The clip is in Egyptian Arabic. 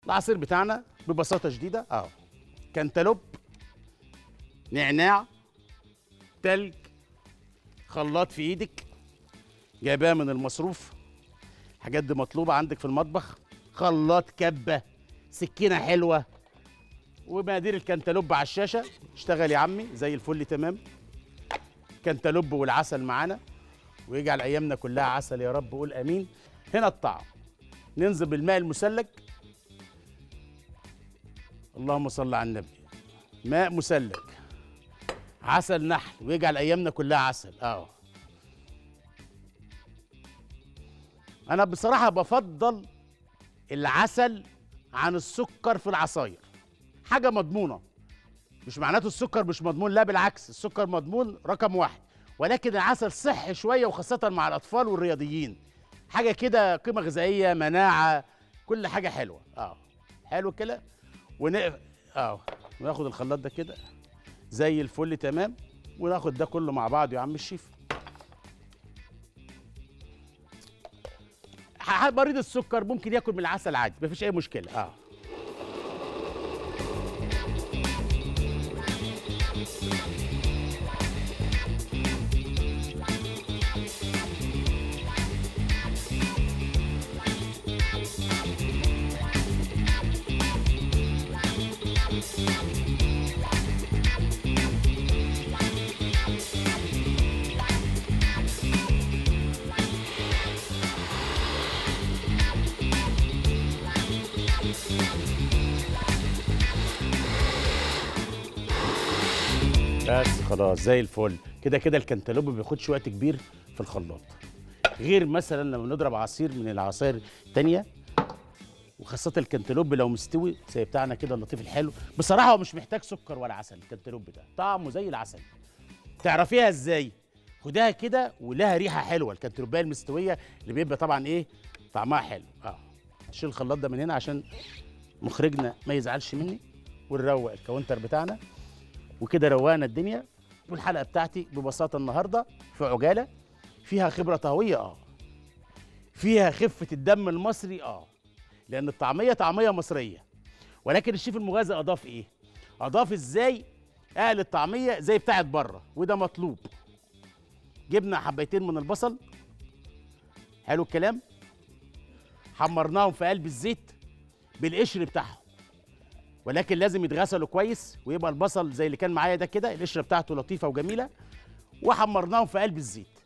العصير بتاعنا ببساطه شديده اهو كنتالوب نعناع تلج خلاط في ايدك جايباها من المصروف حاجات دي مطلوبه عندك في المطبخ خلاط كبه سكينه حلوه ومقادير الكنتالوب على الشاشه اشتغل يا عمي زي الفل تمام كنتالوب والعسل معانا ويجعل ايامنا كلها عسل يا رب قول امين هنا الطعم ننزل بالماء المسلج اللهم صل على النبي ماء مسلج عسل نحل ويجعل ايامنا كلها عسل اه انا بصراحه بفضل العسل عن السكر في العصاير حاجه مضمونه مش معناته السكر مش مضمون لا بالعكس السكر مضمون رقم واحد ولكن العسل صحي شويه وخاصه مع الاطفال والرياضيين حاجه كده قيمه غذائيه مناعه كل حاجه حلوه اه حلو كده ونقف اه وناخد الخلاط ده كده زي الفل تمام وناخد ده كله مع بعض يا عم الشيف ح- مريض السكر ممكن ياكل من العسل عادي مفيش اي مشكله اه بس خلاص زي الفل كده كده الكنتالوب ما بياخدش وقت كبير في الخلاط غير مثلا لما نضرب عصير من العصاير التانية وخاصة الكنتالوب لو مستوي زي بتاعنا كده اللطيف الحلو بصراحة هو مش محتاج سكر ولا عسل الكنتالوب ده طعمه زي العسل تعرفيها ازاي خدها كده ولها ريحة حلوة الكنتالوبية المستوية اللي بيبقى طبعا ايه طعمها حلو اه نشيل الخلاط ده من هنا عشان مخرجنا ما يزعلش مني ونروق الكاونتر بتاعنا وكده روقنا الدنيا والحلقه بتاعتي ببساطه النهارده في عجاله فيها خبره طهويه اه فيها خفه الدم المصري اه لان الطعميه طعميه مصريه ولكن الشيف المغازي اضاف ايه اضاف ازاي اقل الطعميه زي بتاعت بره وده مطلوب جبنا حبيتين من البصل حلو الكلام حمرناهم في قلب الزيت بالقشر بتاعهم ولكن لازم يتغسلوا كويس ويبقى البصل زي اللي كان معايا ده كده القشره بتاعته لطيفه وجميله وحمرناهم في قلب الزيت